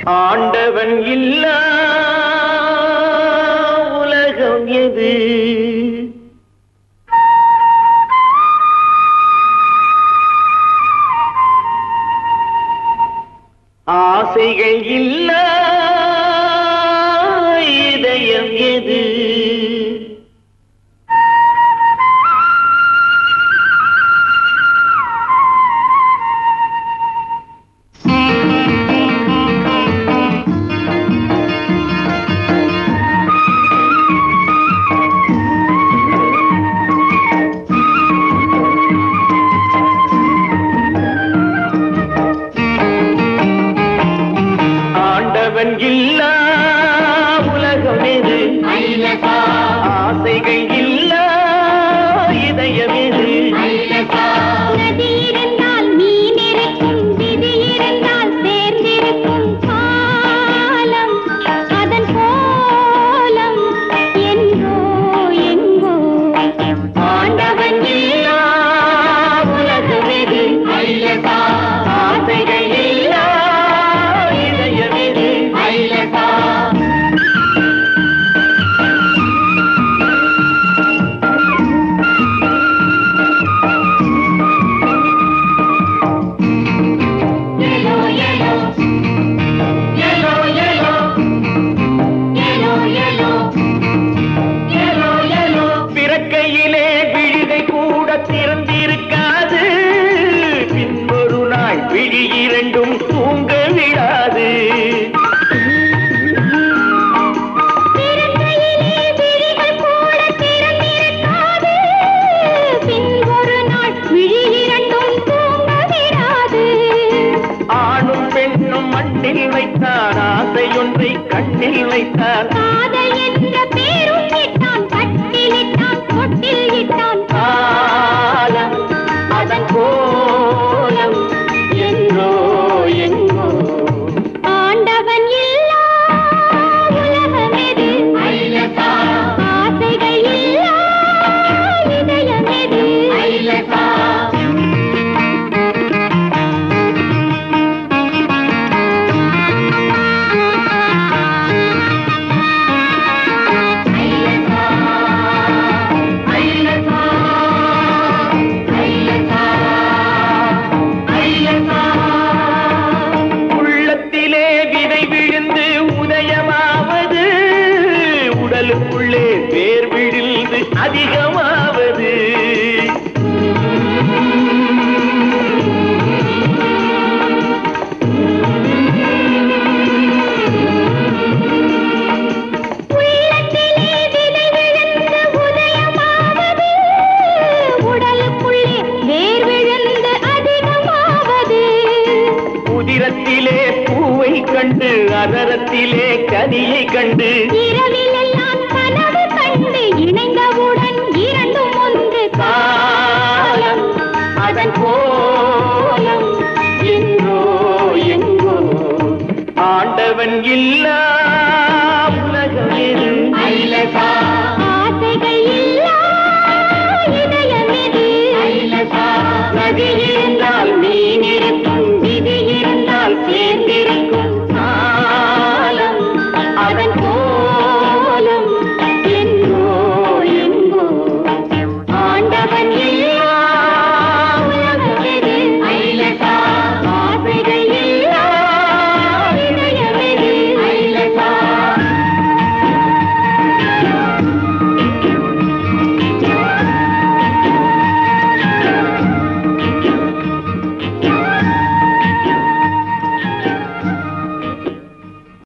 ஆண்டவன் இல்லா உலகம் எது ஆசைகள் இல்லா இதயம் எது ஆண்டவன் இல்லா உலகம் எது ஆசைகள் இல்லா இதயம் எது நதி இருந்தால் மீன் இருக்கும் விதி இருந்தால் சேர்ந்திருக்கும் காலம் அதன் கோலம் எங்கோ எங்கோ ஆண்டவன் இல்லா உலகம் எது ஆசைகள் இல்லா இதயம் எது yellow yellow yellow yellow yellow yellow yellow yellow பிறக்கையிலே விழிகை கூட திறந்திருக்காது பின்பொரு நாள் விழி இரண்டும் தூங்க விடாது பிறக்கையிலே விழிகள் கூட திறந்திருக்காது. பின் ஒரு நாள் விழி இரண்டும் தூங்க விடாது. ஆணும் பெண்ணும் மண்ணில் வைத்தான் ஆசையொன்றை கண்ணில் வைத்தான் காதல் என்ற பேரும் இட்டான், கட்டிலிட்டான், தொட்டில் இட்டான். காலம் அதன் கோலம் எங்கோ எங்கோ ஆண்டவன் இல்லா உலகம் எது? ஆசைகள் இல்லா இதயம் எது? உள்ளத்திலே விதை விழுந்து உதயமாவது உடலுக்குள்ளே வேர் விழுந்து அதிகமாவது உள்ளத்திலே விதை விழுந்து உதயமாவது, உடலுக்குள்ளே வேர் விழுந்து அதிகமாவது. உதிரத்திலே பூவை கண்டு அதரத்திலே கனியை கண்டு இரவிலெல்லாம் கனவு கண்டு இணைந்தவுடன் இரண்டும் ஒன்று காலம் அதன் கோலம் எங்கோ எங்கோ ஆண்டவன் இல்லா உலகம் எது